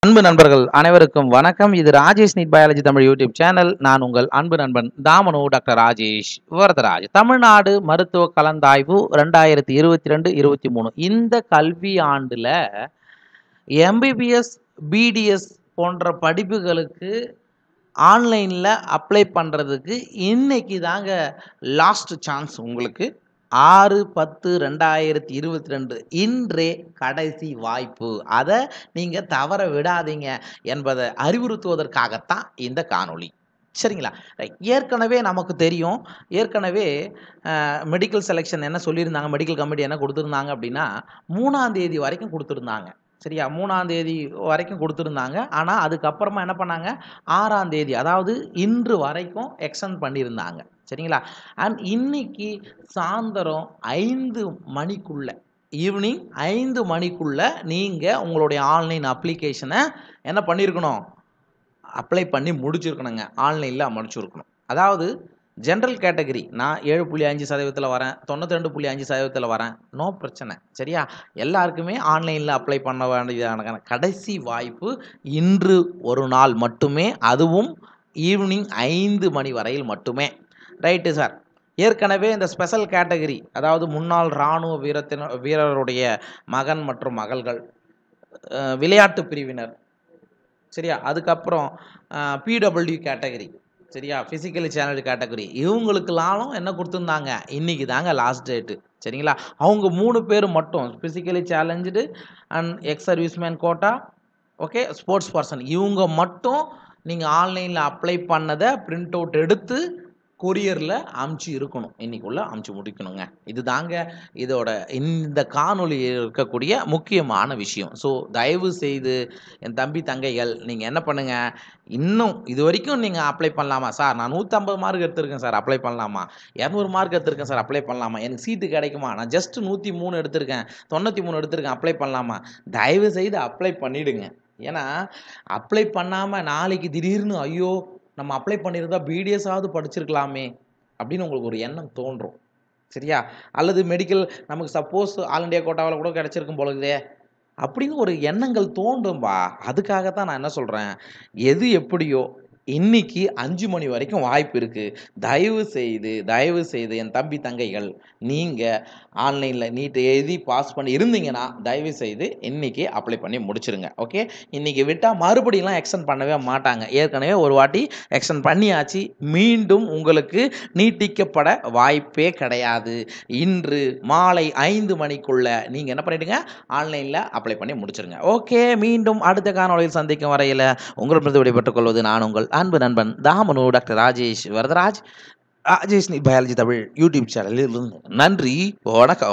அன்பு நண்பர்கள் அனைவருக்கும் வணக்கம் இது Rajesh NEET biology Tamil YouTube channel நான் உங்கள் அன்பு நண்பன் தாமனு டாக்டர் ராஜேஷ் வரதராஜ் தமிழ்நாடு மருத்துவ கலந்தாய்வு ரெண்டாயிரத்தி இருபத்தி ரெண்டு இருபத்தி மூணு இந்த கல்வி ஆண்டுல எம்பிபிஎஸ் பிடிஎஸ் போன்ற படிப்புகளுக்கு ஆன்லைனில் அப்ளை பண்ணுறதுக்கு இன்னைக்கு தாங்க லாஸ்ட் சான்ஸ் உங்களுக்கு ஆறு பத்து ரெண்டாயிரத்தி இருபத்தி ரெண்டு இன்றே கடைசி வாய்ப்பு அதை நீங்கள் தவற விடாதீங்க என்பதை அறிவுறுத்துவதற்காகத்தான் இந்த காணொளி சரிங்களா Right. ஏற்கனவே நமக்கு தெரியும் ஏற்கனவே மெடிக்கல் செலெக்ஷன் என்ன சொல்லியிருந்தாங்க மெடிக்கல் கமிட்டி என்ன கொடுத்துருந்தாங்க அப்படின்னா மூணாம் தேதி வரைக்கும் கொடுத்துருந்தாங்க சரியா மூணாம் தேதி வரைக்கும் கொடுத்துருந்தாங்க ஆனால் அதுக்கப்புறமா என்ன பண்ணாங்க ஆறாம் தேதி அதாவது இன்று வரைக்கும் எக்ஸ்டெண்ட் பண்ணியிருந்தாங்க சரிங்களா அண்ட் இன்னைக்கு சாயந்தரம் ஐந்து மணிக்குள்ள ஈவினிங் ஐந்து மணிக்குள்ள நீங்கள் உங்களுடைய ஆன்லைன் அப்ளிகேஷனை என்ன பண்ணியிருக்கணும் அப்ளை பண்ணி முடிச்சிருக்கணுங்க ஆன்லைனில் முடிச்சிருக்கணும் அதாவது ஜென்ரல் கேட்டகரி நான் ஏழு புள்ளி அஞ்சு சதவீதத்தில் வரேன் தொண்ணூற்றி ரெண்டு புள்ளி அஞ்சு சதவீதத்தில் வரேன் நோ பிரச்சனை சரியா எல்லாருக்குமே ஆன்லைனில் அப்ளை பண்ண வேண்டியதான கடைசி வாய்ப்பு இன்று ஒரு நாள் மட்டுமே அதுவும் ஈவினிங் ஐந்து மணி வரையில் மட்டுமே ரைட்டு சார் ஏற்கனவே இந்த ஸ்பெஷல் கேட்டகரி அதாவது முன்னாள் இராணுவ வீரத்தின வீரருடைய மகன் மற்றும் மகள்கள் அஹ், விளையாட்டு பிரிவினர் சரியா அதுக்கப்புறம் பிடபிள்யூ கேட்டகரி சரியா ஃபிசிக்கலி சேனல் கேட்டகரி இவங்களுக்கெல்லாம் என்ன கொடுத்துருந்தாங்க இன்னைக்கு தாங்க லாஸ்ட் டேட்டு சரிங்களா அவங்க மூணு பேர் மட்டும் physically challenge and ex serviceman quota okay sports person இவங்க மட்டும் நீங்கள் ஆன்லைனில் அப்ளை பண்ணதை பிரிண்ட் அவுட் எடுத்து கொரியரில் அமுச்சு இருக்கணும் இன்னைக்குள்ள அமுச்சு முடிக்கணுங்க இதுதாங்க இதோட இந்த காணொளி இருக்கக்கூடிய முக்கியமான விஷயம் ஸோ தயவு செய்து என் தம்பி தங்கைகள் நீங்கள் என்ன பண்ணுங்க இன்னும் இது வரைக்கும் நீங்கள் அப்ளை பண்ணலாமா சார் நான் நூற்றம்பது மார்க் எடுத்திருக்கேன் சார் அப்ளை பண்ணலாமா இரநூறு மார்க் எடுத்திருக்கேன் சார் அப்ளை பண்ணலாமா எனக்கு சீட்டு கிடைக்குமா நான் ஜஸ்ட் நூற்றி மூணு எடுத்திருக்கேன் தொண்ணூற்றி மூணு எடுத்திருக்கேன் அப்ளை பண்ணலாமா தயவு செய்து அப்ளை பண்ணிடுங்க ஏன்னா அப்ளை பண்ணாமல் நாளைக்கு திடீர்னு ஐயோ நம்ம அப்ளை பண்ணியிருந்தா பிடிஎஸ்ஸாவது படிச்சிருக்கலாமே அப்படின்னு உங்களுக்கு ஒரு எண்ணம் தோன்றும் சரியா அல்லது மெடிக்கல் நமக்கு சப்போஸ் ஆல் இண்டியா கோட்டாவில் கூட கிடச்சிருக்கும் பொழுதே அப்படின்னு ஒரு எண்ணங்கள் தோன்றும்பா அதுக்காகத்தான் நான் என்ன சொல்கிறேன் எது எப்படியோ இன்னைக்கு அஞ்சு மணி வரைக்கும் வாய்ப்பு இருக்குது தயவு செய்து தயவு செய்து என் தம்பி தங்கைகள் நீங்கள் ஆன்லைனில் நீட் எழுதி பாஸ் பண்ணி இருந்தீங்கன்னா தயவு செய்து இன்னைக்கு அப்ளை பண்ணி முடிச்சிருங்க ஓகே இன்னைக்கு விட்டால் மறுபடியெல்லாம் எக்ஸ்டெண்ட் பண்ணவே மாட்டாங்க ஏற்கனவே ஒரு வாட்டி எக்ஸ்டெண்ட் பண்ணியாச்சு மீண்டும் உங்களுக்கு நீட்டிக்கப்பட வாய்ப்பே கிடையாது இன்று மாலை ஐந்து மணிக்குள்ள நீங்கள் என்ன பண்ணிடுங்க ஆன்லைனில் அப்ளை பண்ணி முடிச்சிருங்க ஓகே மீண்டும் அடுத்த காணொளியில் சந்திக்கும் வரையில் உங்களிடமிருந்து விடைபெற்றுக் கொள்வது நான் உங்கள் அன்பு நண்பன் தாமனு doctor Rajesh Varadaraj Rajesh biology Tamil YouTube சேனலில் இருந்து நன்றி வணக்கம்